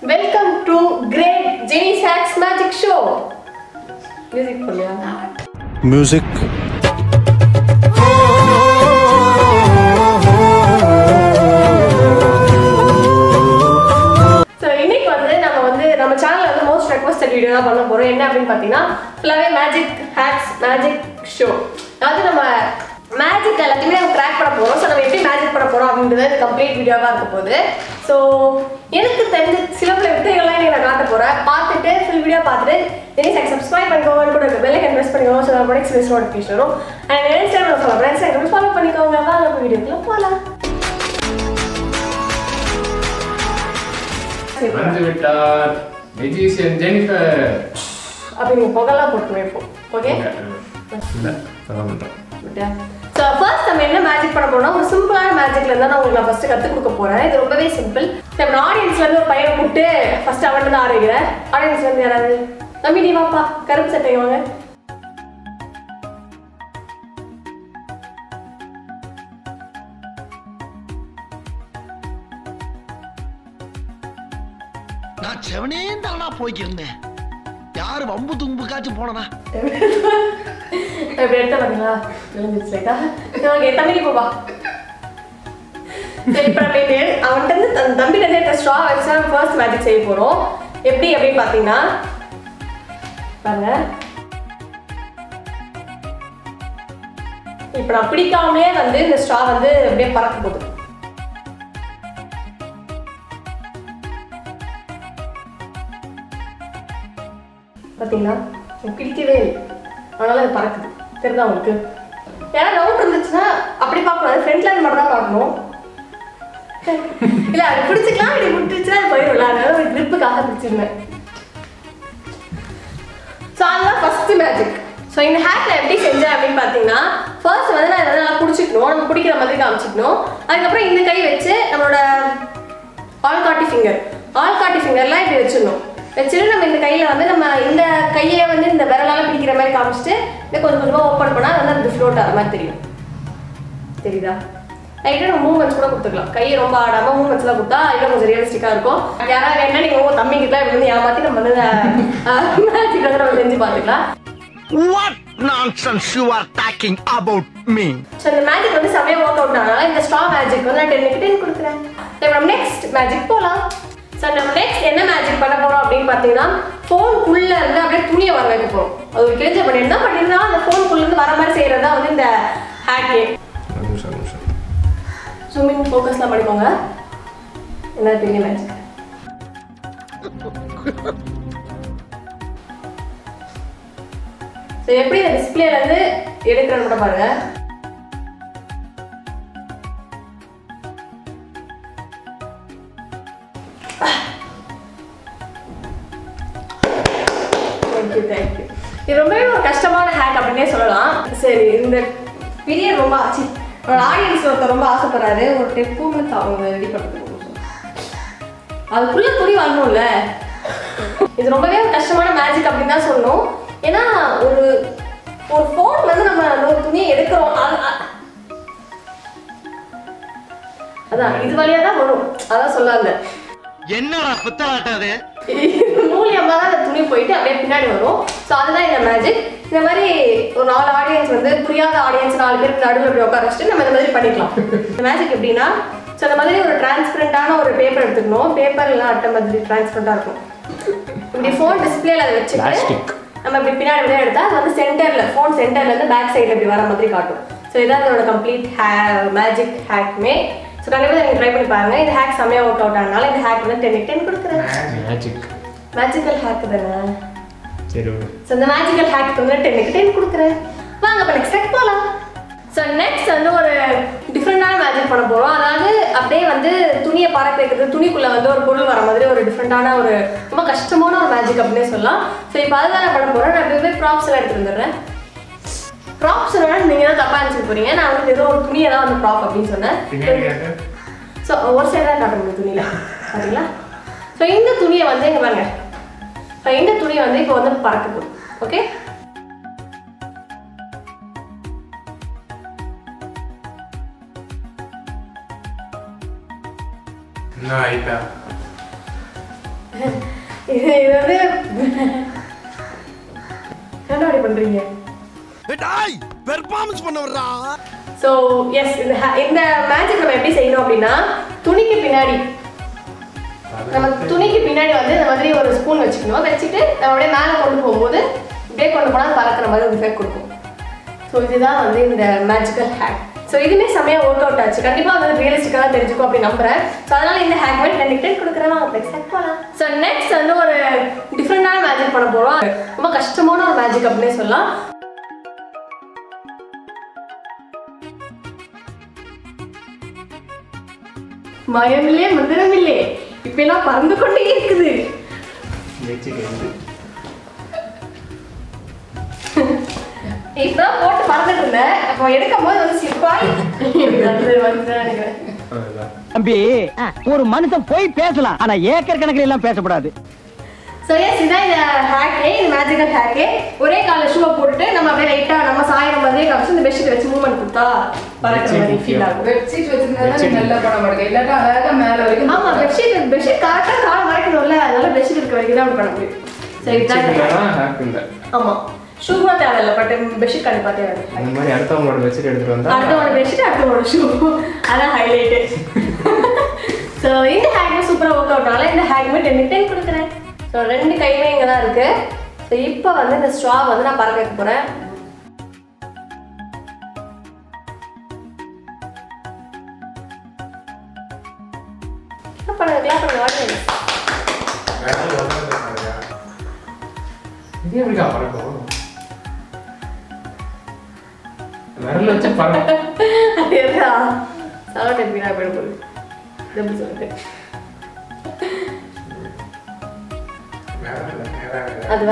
Welcome to great ஜெனி சாக்ஸ் magic show music போடலையா music ஸோ இன்னைக்கு வந்து நம்ம வந்து நம்ம சேனல்ல வந்து மோஸ்ட் ரெக்வஸ்டட் வீடியோ தான் பண்ண போறோம் என்ன அப்படின்னு பார்த்தீங்கன்னா ஃபுல்லாகவே மேஜிக் ஹேக்ஸ் மேஜிக் ஷோ அதாவது நம்ம மேஜிக் எல்லாத்தையுமே நம்ம ட்ராக் பண்ண போறோம் ஸோ நம்ம எப்படி மேஜிக் பண்ண போறோம் அப்படின்றது கம்ப்ளீட் வீடியோவாக இருக்க போகுது ஸோ எனக்கு தெரிஞ்ச சில பல வித்தைகள்லாம் இன்னைக்கு நான் காட்ட போறேன் பார்த்துட்டு ஃபுல் வீடியோ பார்த்துட்டு தென் எனக்கு சப்ஸ்கிரைப் பண்ணிக்கோங்க கூட இருக்க பெல் ஐக்கன் ப்ரெஸ் பண்ணிக்கோங்க ஸோ நம்ம நெக்ஸ்ட் வீடியோ நோட்டிஃபிகேஷன் வரும் அண்ட் இன்ஸ்டாகிராம் ஃபாலோ பண்ணுறேன் இன்ஸ்டாகிராம் ஃபாலோ பண்ணிக்கோங்க வாங்க வீடியோக்குள்ள போகலாம் வந்து விட்டார் மெஜிஷியன் ஜெனிஃபர் அப்படி நீங்கள் புகழலாம் போட்டு வைப்போம் ஓகே இல்ல சொல்ல மாட்டோம் ஸோ ஃபர்ஸ்ட் நம்ம என்ன மேஜிக் பண்ண போறோம்னா ஒரு சிம்பிளான மேஜிக்ல இருந்தா நான் உங்களுக்கு நான் ஃபர்ஸ்ட் கற்றுக் கொடுக்க போறேன் இது ரொம்பவே சிம்பிள் நம்ம ஆடியன்ஸ்ல இருந்து ஒரு பையனை கூப்பிட்டு ஃபர்ஸ்ட் அவன்கிட்ட தான் ஆரம்பிக்கிறேன் ஆடியன்ஸ்ல இருந்து யாராவது தம்பி நீ வாப்பா கருப்பு சட்டை வாங்க நான் செவனே தானா போய்க்கிருந்தேன் யாரு வம்பு தும்புக்காச்சும் போனனா இப்படி எடுத்த பாத்தீங்களா விழுந்துச்சு லைட்டா ஓகே தம்பி நீ போப்பா சரி இப்போ நம்ம இது அவன்கிட்ட இருந்து தன் தம்பிட்ட இருந்து எடுத்த ஸ்ட்ரா வச்சு தான் ஃபர்ஸ்ட் மேஜிக் செய்ய போறோம் எப்படி அப்படின்னு பார்த்தீங்கன்னா பாருங்க இப்போ நான் பிடிக்காமலே வந்து இந்த ஸ்ட்ரா வந்து அப்படியே பறக்க போகுது பார்த்தீங்களா எனக்கு பிடிக்கவே இல்லை அதனால அது பறக்குது தெரியுதா உங்களுக்கு யாராவது டவுட் இருந்துச்சுன்னா அப்படி பார்க்கக்கூடாது ஃப்ரண்ட்ல இருந்து மட்டும் தான் பார்க்கணும் இல்ல அது பிடிச்சிக்கலாம் இப்படி விட்டுச்சுன்னா அது போயிடும்ல அதனால ஒரு கிரிப்புக்காக பிடிச்சிருந்தேன் ஸோ அதுதான் ஃபர்ஸ்ட் மேஜிக் ஸோ இந்த ஹேக்ல எப்படி செஞ்சேன் அப்படின்னு பார்த்தீங்கன்னா ஃபர்ஸ்ட் வந்து நான் இதை நல்லா பிடிச்சிக்கணும் நம்ம பிடிக்கிற மாதிரி காமிச்சிக்கணும் அதுக்கப்புறம் இந்த கை வச்சு நம்மளோட ஆள்காட்டி ஃபிங்கர் ஆள்காட்டி ஃபிங்கர்லாம் இப்படி வச்சிடணும் வச்சுட்டு நம்ம இந்த கையில் வந்து நம்ம இந்த கையை வந்து இந்த விரலால பிடிக்கிற மாதிரி காமிச்சிட்டு இதை கொஞ்சம் கொஞ்சமாக ஓப்பன் பண்ணால் வந்து அது ஃப்ளோட் ஆகிற மாதிரி தெரியும் தெரியுதா லைட்டாக நம்ம மூமெண்ட்ஸ் கூட கொடுத்துக்கலாம் கையை ரொம்ப ஆடாமல் மூமெண்ட்ஸ்லாம் கொடுத்தா இன்னும் கொஞ்சம் ரியலிஸ்டிக்காக இருக்கும் யாராவது வேணா நீங்கள் உங்கள் தம்பிக்கிட்டலாம் இப்படி வந்து ஏமாற்றி நம்ம வந்து மேஜிக் வந்து நம்ம செஞ்சு பார்த்துக்கலாம் what nonsense you are talking about me so இந்த மேஜிக் வந்து செமையாக ஒர்க் அவுட் ஆனால இந்த ஸ்ட்ரா மேஜிக் வந்து நான் டென்னுக்கு டென் கொடுக்குறேன் இப்போ நம்ம நெக்ஸ்ட் மேஜிக் போகலாம் ஸோ நம்ம நெக்ஸ்ட் என்ன மேஜிக் பண்ண போகிறோம் அப்படின்னு பார்த்தீங்கன்னா ஃபோனுக்குள்ளே இருந்து அப்படியே துணியை வர வைக்க போகிறோம் அது ஒரு கிழிஞ்ச பண்ணியிருந்தா பட் இருந்தாலும் அந்த ஃபோனுக்குள்ளேருந்து வர மாதிரி செய்கிறது தான் வந்து இந்த ஹேக்கே ஒரு நிமிஷம் ஒரு நிமிஷம் ஜூமிங் ஃபோக்கஸ்லாம் பண்ணிக்கோங்க என்ன பெரிய மேஜிக் ஸோ எப்படி இந்த டிஸ்பிளேல இருந்து எடுக்கிறன்னு கூட பாருங்க தேங்க்யூ தேங்க்யூ இது ரொம்பவே ஒரு கஷ்டமான ஹேக் அப்படின்னே சொல்லலாம் சரி இந்த பீரியட் ரொம்ப ஆச்சு ஆடியன்ஸ் ஒருத்தர் ரொம்ப ஆசைப்படுறாரு ஒரு டெப்பு மினிட்ஸ் அவங்க ரெடி பண்ணுறதுக்கு அதுக்குள்ள துணி வரணும்ல இது ரொம்பவே ஒரு கஷ்டமான மேஜிக் அப்படின்னு தான் சொல்லணும் ஏன்னா ஒரு ஒரு ஃபோன் வந்து நம்ம அந்த ஒரு துணியை எடுக்கிறோம் அது- அ- அதான் இது வழியா தான் வரும் அதான் சொல்ல வந்தேன் என்னடா புத்தலாட்டம் அது இது மூலியமா தான் அந்த துணி போயிட்டு அப்படியே பின்னாடி வரும் ஸோ அதுதான் இந்த மேஜிக் இந்த மாதிரி ஒரு நாலு ஆடியன்ஸ் வந்து புரியாத ஆடியன்ஸ் நாலு பேருக்கு நடுவில் இப்படி உட்கார வச்சுட்டு நம்ம இந்த மாதிரி பண்ணிக்கலாம் இந்த மேஜிக் எப்படின்னா ஸோ இந்த மாதிரி ஒரு டிரான்ஸ்பரண்டான ஒரு பேப்பர் எடுத்துக்கணும் பேப்பர் எல்லாம் அட்டை மாதிரி டிரான்ஸ்பரண்டாக இருக்கும் இப்படி ஃபோன் டிஸ்பிளேல அதை வச்சுட்டு Plastic. நம்ம இப்படி பின்னாடி வெளியே எடுத்தா அது வந்து சென்டர்ல ஃபோன் சென்டர்ல இருந்து பேக் சைடுல இப்படி வர மாதிரி காட்டும் ஸோ இதான் அதோட கம்ப்ளீட் ஹே மேஜிக் ஹேக்மே ஸோ கண்டிப்பாக நீங்கள் ட்ரை பண்ணி பாருங்க இந்த ஹேக் செம்மையாக ஒர்க் அவுட் ஆனால இந்த ஹேக் வந்து டென் டென் கொடுக்குறேன் மேஜிக் மேஜிக்கல் ஹேக் தானே சரி விடு ஸோ இந்த மேஜிக்கல் ஹேக் வந்து டென்னுக்கு டென் கொடுக்குறேன் வாங்க இப்போ நெக்ஸ்ட் ஹேக் போகலாம் ஸோ நெக்ஸ்ட் வந்து ஒரு டிஃப்ரெண்டான மேஜிக் பண்ண போகிறோம் அதாவது அப்படியே வந்து துணியை பறக்க வைக்கிறது துணிக்குள்ளே வந்து ஒரு பொருள் வர மாதிரி ஒரு டிஃப்ரெண்டான ஒரு ரொம்ப கஷ்டமான ஒரு மேஜிக் அப்படின்னே சொல்லலாம் ஸோ இப்போ அதுதான் நான் பண்ண போகிறேன் நான் எப்பவுமே ப்ராப்ஸ் எல்லாம் எடுத்துட்டு வந்துடுறேன் ப்ராப்ஸ் நீங்கள் தான் தப்பாக நினச்சிட்டு போறீங்க நான் வந்து ஏதோ ஒரு துணியை தான் வந்து ப்ராப் அப்படின்னு பின்னாடி சொன்னேன் காட்டு. ஸோ ஒரு சைடு தான் காட்ட முடியும் துணியில் சரிங்களா ஸோ இந்த துணியை வந்து இங்கே பாருங்க ஸோ இந்த துணியை வந்து இப்போ வந்து பறக்க போகுது ஓகே என்ன ஆயிட்டா இது இது வந்து என்ன அப்படி பண்றீங்க டாய் பெர்ஃபார்மன்ஸ் பண்ண வர்றா ஸோ எஸ் இந்த ha- இந்த மேஜிக் நம்ம எப்படி செய்யணும் அப்படின்னா துணிக்கு பின்னாடி நம்ம துணிக்கு பின்னாடி வந்து இந்த மாதிரி ஒரு ஸ்பூன் வச்சுக்கணும் வச்சுட்டு நம்ம அப்படியே மேலே கொண்டு போகும்போது இப்படியே கொண்டு போனால் பறக்கிற மாதிரி ஒரு எஃபெக்ட் கொடுக்கும் ஸோ இதுதான் வந்து இந்த மேஜிக்கல் ஹேக் ஸோ இதுவுமே செம்மையாக ஒர்க் அவுட் ஆச்சு கண்டிப்பாக வந்து ரியலிஸ்டிக்காக தெரிஞ்சுக்கும் அப்படின்னு நம்புறேன் ஸோ அதனால இந்த ஹேக் மாதிரி ரெண்டு டென் கொடுக்குறேன் அப்படி செட் பண்ணலாம் ஸோ நெக்ஸ்ட் வந்து ஒரு டிஃப்ரெண்டான மேஜிக் பண்ண போகிறோம் ரொம்ப கஷ்டமான ஒரு மேஜிக் அப்படின்னே சொல்லலாம் மயமில்லே மந்திரமில்லே இப்ப எல்லாம் பறந்து கொண்டே இருக்குது வச்சுக்க வந்து இப்பதான் போட்டு பறந்துட்டு இருந்தேன் அப்போ எடுக்கும் போது வந்து சிப்பாய் வந்து வந்து நினைக்கிறேன் அதுதான் தம்பி ஒரு மனுஷன் போய் பேசலாம் ஆனா ஏக்கர் கணக்கில் எல்லாம் பேசக்கூடாது ஸோ எஸ் இதான் இந்த ஹேக்கே இந்த மேஜிக்கல் ஹேக்கே ஒரே கால ஷூவை போட்டுட்டு நம்ம அப்படியே லைட்டாக நம்ம சாயிற மாதிரியே காமிச்சு இந்த பெட்ஷீட் வச்சு மூவ்மெண்ட் கொடுத்தா பறக்கிற மாதிரி ஃபீல் ஆகும் பெட்ஷீட் வச்சிருந்தா நல்லா பண்ண மாட்டேங்க இல்லாட்டா அழகா மேல வரைக்கும் ஆமா பெட்ஷீட் பெட்ஷீட் கரெக்டாக கால் மறைக்கணும்ல அதனால பெட்ஷீட் இருக்க வரைக்கும் தான் அப்படி பண்ண முடியும் சரி இதான் இந்த hack. வச்சுக்கலாம் ஹேக் இல்லை ஆமா ஷூ கூட தேவையில்ல பட் பெட்ஷீட் கண்டிப்பாக தேவை அந்த மாதிரி அடுத்தவங்களோட வச்சுட்டு எடுத்துட்டு வந்தா அடுத்தவனோட பெட்ஷீட் அடுத்தவனோட ஷூ அதான் ஹைலைட்டு ஸோ இந்த ஹேக்மே சூப்பராக ஒர்க் அவுட் ஆகல இந்த ஹேக்மே டென் டென் கொடுக்குறேன் ஸோ ரெண்டு கையுமே இங்கே தான் இருக்கு ஸோ இப்போ வந்து இந்த ஸ்ட்ரா வந்து நான் பறக்க வைக்க போகிறேன் பண்ணுங்க கிளாப் பண்ணுங்க audience. இது எப்படிக்கா பறக்கும் விரல வச்சு பறக்கும் அதேதான் சவுண்ட் எப்படி நான் போயிட போகுது எப்படி சொல்லுங்க அது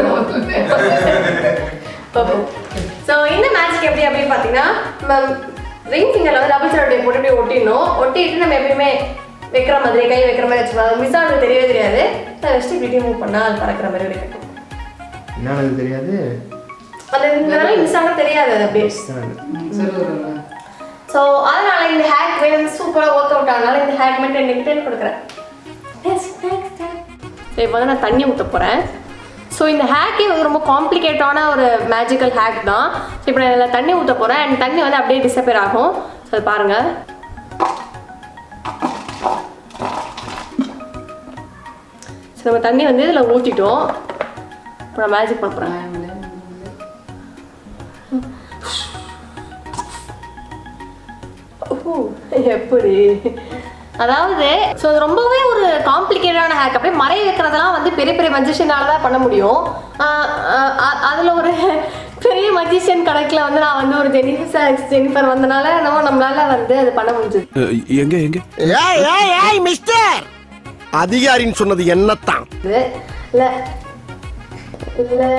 வேற ஸோ இந்த மேட்ச்க்கு எப்படி அப்படின்னு பார்த்தீங்கன்னா ரிங் ஃபிங்கரில் வந்து டபுள் சைடு போட்டு அப்படியே ஒட்டிடணும் ஒட்டிட்டு நம்ம எப்பயுமே வைக்கிற மாதிரி கை வைக்கிற மாதிரி வச்சுக்கலாம் மிஸ் ஆனது தெரியவே தெரியாது அதை வச்சுட்டு இப்படி மூவ் பண்ணால் அது பறக்கிற மாதிரி இருக்கும் என்னன்னு தெரியாது அது இந்த வேலை மிஸ் ஆனால் தெரியாது அது அப்படியே சொல்லுவாங்க ஸோ அதனால இந்த ஹேக் வேணும் சூப்பராக ஒர்க் அவுட் ஆனால இந்த ஹேக் மட்டும் எனக்கு டென் கொடுக்குறேன் ஸோ இப்போ வந்து நான் தண்ணி ஊற்ற போகிறேன் ஸோ இந்த ஹேக்கே வந்து ரொம்ப காம்ப்ளிகேட்டான ஒரு மேஜிக்கல் ஹேக் தான் ஸோ இப்போ நான் இதில் தண்ணி ஊற்ற போகிறேன் அண்ட் தண்ணி வந்து அப்படியே டிசப்பியர் ஆகும் ஸோ அது பாருங்கள் ஸோ நம்ம தண்ணி வந்து இதில் ஊற்றிட்டோம் இப்போ நான் மேஜிக் பண்ண போகிறேன் ஓ, எப்படி அதாவது ஸோ அது ரொம்பவே ஒரு காம்ப்ளிகேட்டான ஹேக் அப்படியே மறைய வைக்கிறதெல்லாம் வந்து பெரிய பெரிய மஜிஷியனால தான் பண்ண முடியும் அதில் ஒரு பெரிய மஜிஷியன் கணக்கில் வந்து நான் வந்து ஒரு ஜெனிஃபர் ஜெனிஃபர் வந்தனால என்னமோ நம்மளால வந்து அது பண்ண முடிஞ்சது எங்க எங்க ஏய் ஏய் ஏய் மிஸ்டர் அதிகாரின்னு சொன்னது என்னத்தான் இல்லை இல்லை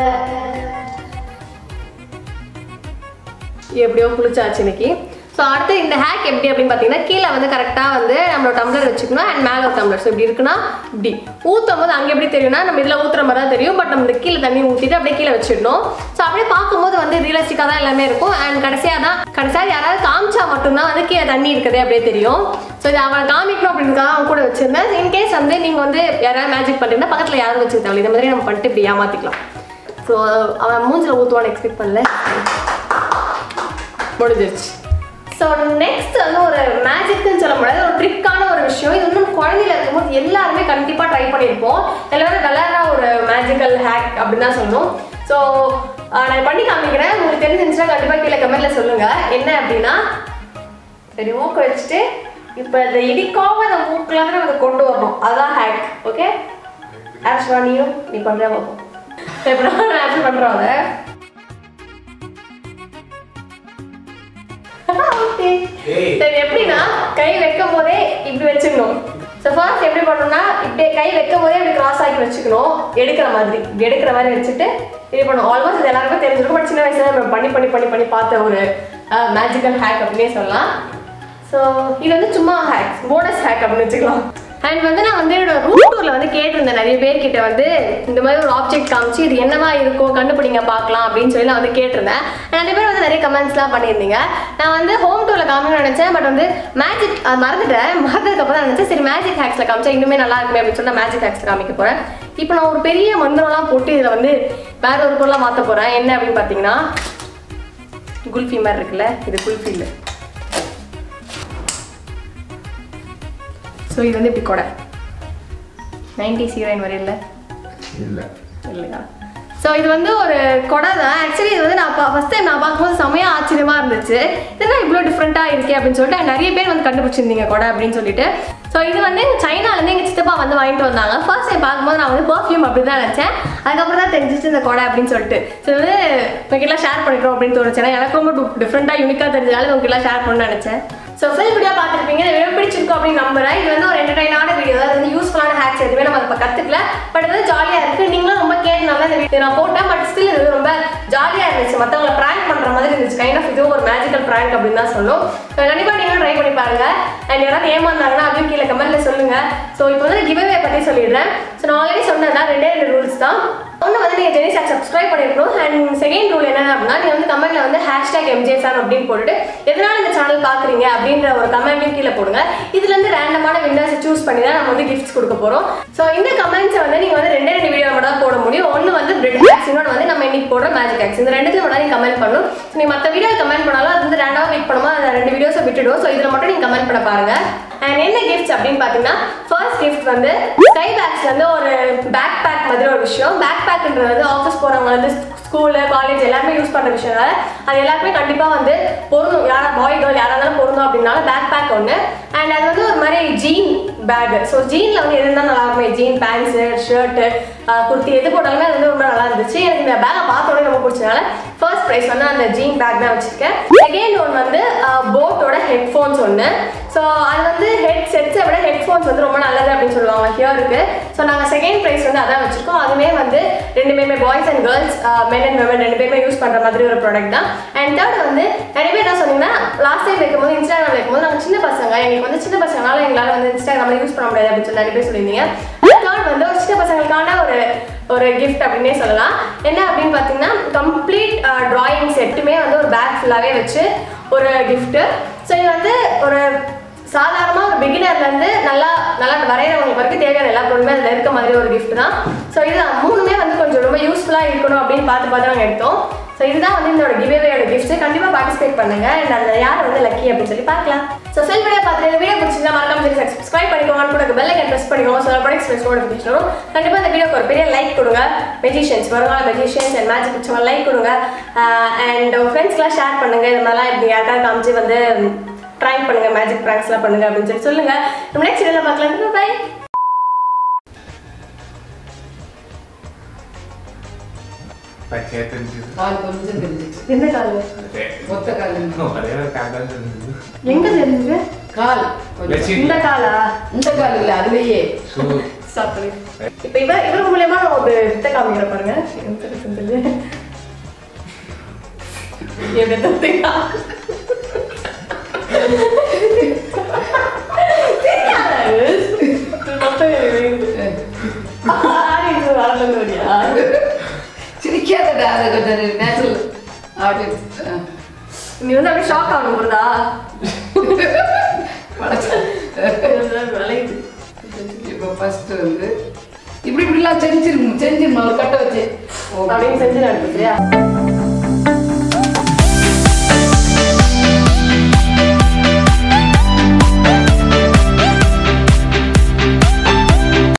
எப்படியோ குளிச்சாச்சு இன்னைக்கு ஸோ அடுத்து இந்த ஹேக் எப்படி அப்படின்னு பார்த்தீங்கன்னா கீழே வந்து கரெக்டாக வந்து நம்மளோட டம்ளர் வச்சுக்கணும் அண்ட் மேலே ஒரு டம்ளர் ஸோ இப்படி இருக்குன்னா இப்படி ஊற்றும் போது அங்கே எப்படி தெரியும்னா நம்ம இதில் ஊற்றுற மாதிரி தான் தெரியும் பட் நம்ம இந்த கீழே தண்ணி ஊற்றிட்டு அப்படியே கீழே வச்சிடணும் ஸோ அப்படியே பார்க்கும்போது வந்து ரியலிஸ்டிக்காக தான் எல்லாமே இருக்கும் அண்ட் கடைசியாக தான் கடைசியாக யாராவது காமிச்சா மட்டும்தான் வந்து கீழே தண்ணி இருக்கதே அப்படியே தெரியும் ஸோ இதை அவன் காமிக்கணும் அப்படின்றதுக்காக அவன் கூட வச்சிருந்தேன் இன்கேஸ் வந்து நீங்கள் வந்து யாராவது மேஜிக் பண்ணுறீங்கன்னா பக்கத்தில் யாரும் வச்சுக்க தேவையில்லை இந்த மாதிரி நம்ம பண்ணிட்டு இப்படி ஏமாற்றிக்கலாம் ஸோ அவன் மூஞ்சில் ஊற்றுவான்னு எக்ஸ்பெக்ட் பண்ணல முடிஞ்சிருச்சு ஸோ நெக்ஸ்ட் வந்து ஒரு மேஜிக்னு சொல்ல முடியாது ஒரு ட்ரிக்கான ஒரு விஷயம் இது இன்னும் குழந்தையில இருக்கும்போது எல்லாருமே கண்டிப்பாக ட்ரை பண்ணியிருப்போம் எல்லாரும் கலராக ஒரு மேஜிக்கல் ஹேக் அப்படின்னு தான் சொல்லணும் ஸோ நான் பண்ணி காமிக்கிறேன் உங்களுக்கு தெரிஞ்சிருந்துச்சுன்னா கண்டிப்பாக கீழே கமெண்ட்ல சொல்லுங்க என்ன அப்படின்னா சரி மூக்கு வச்சுட்டு இப்போ இந்த இடிக்காம இந்த மூக்கில் நம்ம அதை கொண்டு வரணும் அதுதான் ஹேக் ஓகே ஆக்சுவலாக நீயும் நீ பண்ணுற பார்ப்போம் இப்போ நான் ஆக்சுவல் பண்ணுறோம் அதை Okay. சரி எப்படின்னா கை வைக்கும் போதே இப்படி வச்சுக்கணும் ஸோ ஃபர்ஸ்ட் எப்படி பண்ணணும்னா இப்படி கை வைக்கும் போதே இப்படி கிராஸ் ஆக்கி வச்சுக்கணும் எடுக்கிற மாதிரி இப்படி எடுக்கிற மாதிரி வச்சுட்டு இது பண்ணும் ஆல்மோஸ்ட் இது எல்லாருக்கும் தெரிஞ்சிருக்கும் பட் சின்ன வயசுல நம்ம பண்ணி பண்ணி பண்ணி பண்ணி பார்த்த ஒரு மேஜிக்கல் ஹேக் அப்படின்னே சொல்லலாம் ஸோ இது வந்து சும்மா ஹேக் போனஸ் ஹேக் அப்படின்னு வச்சுக்கலாம் அண்ட் வந்து நான் வந்து என்னோட ரூம் டூர்ல வந்து கேட்டிருந்தேன் நிறைய பேர் கிட்ட வந்து இந்த மாதிரி ஒரு ஆப்ஜெக்ட் காமிச்சு இது என்னவா இருக்கும் கண்டுபிடிங்க பார்க்கலாம் அப்படின்னு சொல்லி நான் வந்து கேட்டிருந்தேன் நிறைய பேர் வந்து நிறைய கமெண்ட்ஸ்லாம் பண்ணியிருந்தீங்க நான் வந்து ஹோம் டூர்ல காமிக்கணும்னு நினைச்சேன் பட் வந்து மேஜிக் மறந்துட்டேன் மறந்ததுக்கு அப்புறம் நினைச்சேன் சரி மேஜிக் ஹேக்ஸ்ல காமிச்சா இன்னுமே நல்லா இருக்குமே அப்படின்னு சொல்லி மேஜிக் ஹேக்ஸ் காமிக்க போறேன் இப்போ நான் ஒரு பெரிய மந்திரம்லாம் போட்டு இதில் வந்து வேற ஒரு பொருளாக மாற்ற போறேன் என்ன அப்படின்னு பார்த்தீங்கன்னா குல்ஃபி மாதிரி இருக்குல்ல இது குல்ஃபி இல்லை ஸோ இது வந்து இப்படி கொடை நைன்டி ஹீரோயின் வரை இல்லை இல்ல இல்லையா ஸோ இது வந்து ஒரு கொடை தான் ஆக்சுவலி இது வந்து நான் ஃபஸ்ட் டைம் நான் பார்க்கும்போது செமையா ஆச்சரியமா இருந்துச்சு இதெல்லாம் இவ்வளோ டிஃப்ரெண்ட்டாக இருக்கே அப்படின்னு சொல்லிட்டு நிறைய பேர் வந்து கண்டுபிடிச்சிருந்தீங்க கொடை அப்படின்னு சொல்லிட்டு ஸோ இது வந்து எங்கள் சைனாலேருந்து எங்கள் சித்தப்பா வந்து வாங்கிட்டு வந்தாங்க ஃபர்ஸ்ட் டைம் பார்க்கும்போது நான் வந்து பர்ஃப்யூம் அப்படி தான் நினச்சேன் அதுக்கப்புறம் தான் தெரிஞ்சிச்சு இந்த கொடை அப்படின்னு சொல்லிட்டு ஸோ வந்து உங்ககிட்ட ஷேர் பண்ணிக்கிறோம் அப்படின்னு தோணுச்சு ஏன்னா எனக்கு ரொம்ப டிஃப்ரெண்ட்டாக யூனிக்காக தெரிஞ்சதால உங்ககிட்ட ஷேர் பண்ணணும்னு நினச்சேன் ஸோ ஃபுல் வீடியோ பார்த்துருப்பீங்க இந்த வீடியோ பிடிச்சிருக்கும் அப்படின்னு நம்புறேன் இது வந்து ஒரு என்டர்டைனான வீடியோ தான் இது வந்து யூஸ்ஃபுல்லான ஹேக்ஸ் எதுவுமே நம்ம இப்போ கற்றுக்கல பட் இது வந்து ஜாலியாக இருக்குது நீங்களும் ரொம்ப கேட்டனால இந்த வீடியோ நான் போட்டேன் பட் ஸ்டில் இது ரொம்ப ஜாலியாக இருந்துச்சு மற்றவங்களை ப்ராங்க் பண்ணுற மாதிரி இருந்துச்சு கைண்ட் ஆஃப் இது ஒரு மேஜிக்கல் ப்ராங்க் அப்படின்னு தான் சொல்லும் கண்டிப்பாக நீங்களும் ட்ரை பண்ணி பாருங்க அண்ட் யாராவது ஏமாந்தாங்கன்னா அப்படியும் கீழே கமெண்ட்ல சொல்லுங்க ஸோ இப்போ வந்து கிவ்அவே பற்றி சொல்லிடுறேன் ஸோ நான் ஆல்ரெடி சொன்னதான் ரெண்டே ரெண்டு ரூல்ஸ் தான் ஒன்று வந்து நீங்கள் ஜெனி சாக் சப்ஸ்கிரைப் பண்ணிருக்கணும் அண்ட் செகண்ட் ரூல் என்ன அப்படின்னா நீங்கள் வந்து கமெண்ட்ல வந்து ஹேஷ்டாக் எம்ஜே சார் அப்படின்னு போட்டுட்டு எதனால இந்த சேனல் பார்க்குறீங்க அப்படின்ற ஒரு கமெண்ட்டையும் கீழே போடுங்க இதுல இருந்து ரேண்டமான வின்னர்ஸ் சூஸ் பண்ணி தான் நம்ம வந்து கிஃப்ட்ஸ் கொடுக்க போகிறோம் ஸோ இந்த கமெண்ட்ஸை வந்து நீங்கள் வந்து ரெண்டே ரெண்டு வீடியோ மட்டும் தான் போட முடியும் ஒன்று வந்து பிரெட் ஹேக்ஸ் இன்னொன்று வந்து நம்ம இன்னைக்கு போடுற மேஜிக் ஹேக்ஸ் இந்த ரெண்டுத்துல மட்டும் நீங்கள் கமெண்ட் பண்ணணும் ஸோ நீங்கள் மற்ற வீடியோ கமெண்ட் பண்ணாலும் அது வந்து ரெண்டாவது கிளிக் பண்ணுமா அந்த ரெண்டு வீடியோஸை விட்டுடும் ஸோ இதில் மட்டும் நீங்கள் கமெண்ட் பண்ண பாருங்க அண்ட் என்ன கிஃப்ட்ஸ் அப்படின்னு பார்த்தீங்கன்னா ஃபர்ஸ்ட் கிஃப்ட் வந்து ஸ்கை பேக்ஸ்ல வந்து ஒரு பேக் பேக் மாதிரி ஒரு விஷயம் பேக் பேக்ன்றது வந்து ஆஃபீஸ் போகிறவங்க வந்து ஸ்கூலு காலேஜ் எல்லாருமே யூஸ் பண்ணுற விஷயம் அது எல்லாருக்குமே கண்டிப்பாக வந்து பொருந்தும் யாரா பாய் கேர்ள் யாரா இருந்தாலும் பொருந்தும் அப்படின்னால பேக் பேக் ஒன்று அண்ட் அது வந்து ஒரு மாதிரி ஜீன் பேக் ஸோ ஜீனில் வந்து எது இருந்தாலும் நல்லா இருக்குமே ஜீன் பேண்ட்ஸு ஷர்ட்டு குர்த்தி எது போட்டாலுமே அது வந்து ரொம்ப நல்லா இருந்துச்சு எனக்கு இந்த பேக்கை பார்த்த உடனே ரொம்ப பிடிச்சனால ஃபர்ஸ்ட் ப்ரைஸ் வந்து அந்த ஜீன் பேக் தான் வச்சுருக்கேன் செகண்ட் ஒன் வந்து போட்டோட ஹெட்ஃபோன்ஸ் ஒன்று ஸோ அது வந்து ஹெட் செட்ஸை விட ஹெட்ஃபோன்ஸ் வந்து ரொம்ப நல்லது அப்படின்னு சொல்லுவாங்க ஹியருக்கு ஸோ நாங்கள் செகண்ட் ப்ரைஸ் வந்து அதான் வச்சுருக்கோம் அதுவுமே வந்து ரெண்டு பேருமே boys and girls men and women ரெண்டு பேருமே யூஸ் பண்ணுற மாதிரி ஒரு ப்ராடக்ட் தான் அண்ட் தேர்ட் வந்து நிறைய பேர் என்ன சொன்னீங்கன்னா லாஸ்ட் டைம் வைக்கும்போது இன்ஸ்டாகிராம் வைக்கும்போது நாங்கள் சின்ன பசங்க எங்களுக்கு வந்து சின்ன பசங்களால எங்களால் வந்து இன்ஸ்டாகிராமில் யூஸ் பண்ண முடியாது அப்படின்னு சொல்லி நிறைய பேர் சொல்லியிருந்தீங்க தேர்ட் வந்து ஒரு சின்ன பசங்களுக்கான ஒரு ஒரு கிஃப்ட் அப்படின்னே சொல்லலாம் என்ன அப்படின்னு பார்த்தீங்கன்னா கம்ப்ளீட் டிராயிங் செட்டுமே வந்து ஒரு பேக் ஃபுல்லாகவே வச்சு ஒரு கிஃப்ட்டு ஸோ இது வந்து ஒரு சாதாரணமாக ஒரு பிகினர்லேருந்து நல்லா நல்லா வரைகிறவங்களுக்கு வரைக்கும் தேவையான எல்லா பொருளுமே அதில் இருக்க மாதிரி ஒரு gift தான் ஸோ இது மூணுமே வந்து கொஞ்சம் ரொம்ப யூஸ்ஃபுல்லாக இருக்கணும் அப்படின்னு பார்த்து பார்த்து நாங்கள் எடுத்தோம் ஸோ இதுதான் வந்து இதோட கிவேவேயோட கிஃப்ட் கண்டிப்பாக பார்ட்டிசிபேட் பண்ணுங்க அண்ட் அந்த யார் வந்து லக்கி அப்படின்னு சொல்லி பார்க்கலாம் ஸோ செல் வீடியோ பார்த்துட்டு இந்த வீடியோ பிடிச்சிருந்தா மறக்காம சொல்லி சப்ஸ்கிரைப் பண்ணிக்கோங்க கூட பெல் ஐக்கன் ப்ரெஸ் பண்ணிக்கோங்க ஸோ ப்ராடக்ட்ஸ் ப்ரெஸ் நோட்டிஃபிகேஷன் வரும் கண்டிப்பாக இந்த வீடியோக்கு ஒரு பெரிய லைக் கொடுங்க மெஜிஷியன்ஸ் வருவாங்க மெஜிஷியன்ஸ் அண்ட் மேஜிக் பிடிச்சவங்க லைக் கொடுங்க அண்ட் உங்கள் ஃப்ரெண்ட்ஸ்க்குலாம் ஷேர் பண்ணுங்க இது மாதிரிலாம் இப்படி யாருக்காவது காமிச்சு வந்து ட்ரை பண்ணுங்க மேஜிக் ப்ராங்க்ஸ்லாம் பண்ணுங்க அப்படின்னு சொல்லி சொல்லுங்க நம்ம நெக்ஸ்ட் வீடியோவில் பார்க்கலாம் பை பச்சையா தெரிஞ்சது கால் கொஞ்சம் தெரிஞ்சிச்சு எந்த கால் அதே ஒத்த கால் ஒரே ஒரு கால் தான் தெரிஞ்சது எங்க தெரிஞ்சது கால் கொஞ்சம் வச்சு இந்த காலா இந்த கால் இல்ல அதுலயே ஷூ ஸ்டாப் பண்ணி இப்போ இவர் இவர் மூலியமா நான் ஒரு வித்தை காமிக்கிற பாருங்க எனக்கு தெரிஞ்சது எப்படி தத்துக்கா சிரிக்காதடா அது கொஞ்சம் நேச்சுரல் அப்படி ஆ. நீ வந்து அப்படியே ஷாக் ஆகணும் புரியுதா விளையுது இப்போ ஃபர்ஸ்ட் வந்து இப்படி இப்படிலாம் செஞ்சிருக்கும் செஞ்சிருமா ஒரு கட்டை வச்சு அப்படின்னு செஞ்சு நடக்குது